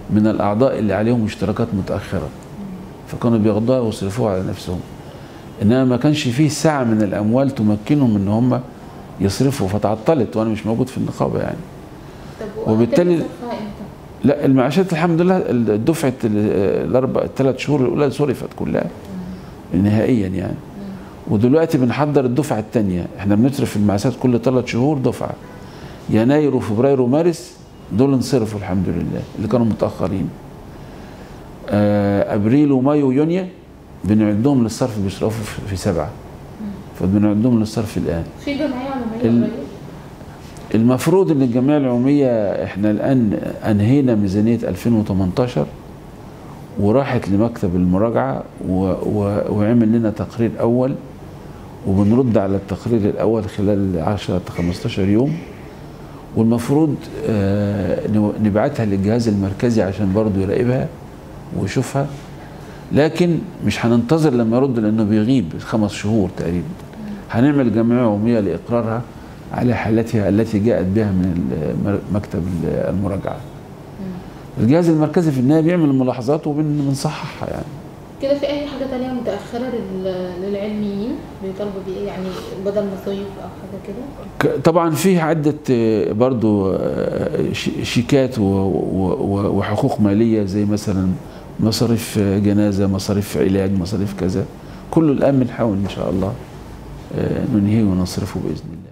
من الاعضاء اللي عليهم اشتراكات متاخره فكانوا بياخدوها ويصرفوها على نفسهم انما ما كانش فيه سعه من الاموال تمكنهم ان هم يصرفوا فتعطلت وانا مش موجود في النقابه يعني طب وبالتالي- وهتبدأ امتى؟ لا المعاشات الحمد لله الدفعه ال- الاربع الثلاث شهور الاولى صرفت كلها نهائيا يعني ودلوقتي بنحضر الدفعه الثانيه احنا بنصرف المعاشات كل ثلاث شهور دفعه يناير وفبراير ومارس دول انصرفوا الحمد لله اللي كانوا متاخرين آه، ابريل ومايو ويونيو بنعدهم للصرف بيصرفوا في- في سبعه فبنعدهم للصرف الان في جمعيه عموميه ال- قريب المفروض ان الجمعيه العموميه احنا الان انهينا ميزانيه 2018 وراحت لمكتب المراجعه و و وعمل لنا تقرير اول وبنرد على التقرير الاول خلال 10 15 يوم والمفروض آه، نو- نبعتها للجهاز المركزي عشان برضه يراقبها ويشوفها لكن مش هننتظر لما يرد لانه بيغيب خمس شهور تقريبا هنعمل جمعيه عموميه لاقرارها على حالتها التي جاءت بها من المر- مكتب المراجعه الجهاز المركزي في النهايه بيعمل ملاحظات وبنصححها يعني كده في اي حاجه تانية متاخره لل- للعلميين بيطالبوا بايه يعني بدل مصايف او حاجه كده ك- طبعا في عدة آه، برضو آه، ش- شيكات و- و- و- وحقوق مالية زي مثلا مصاريف آه، جنازة مصاريف علاج مصاريف كذا كله الآن بنحاول إن شاء الله آه، ننهيه ونصرفه بإذن الله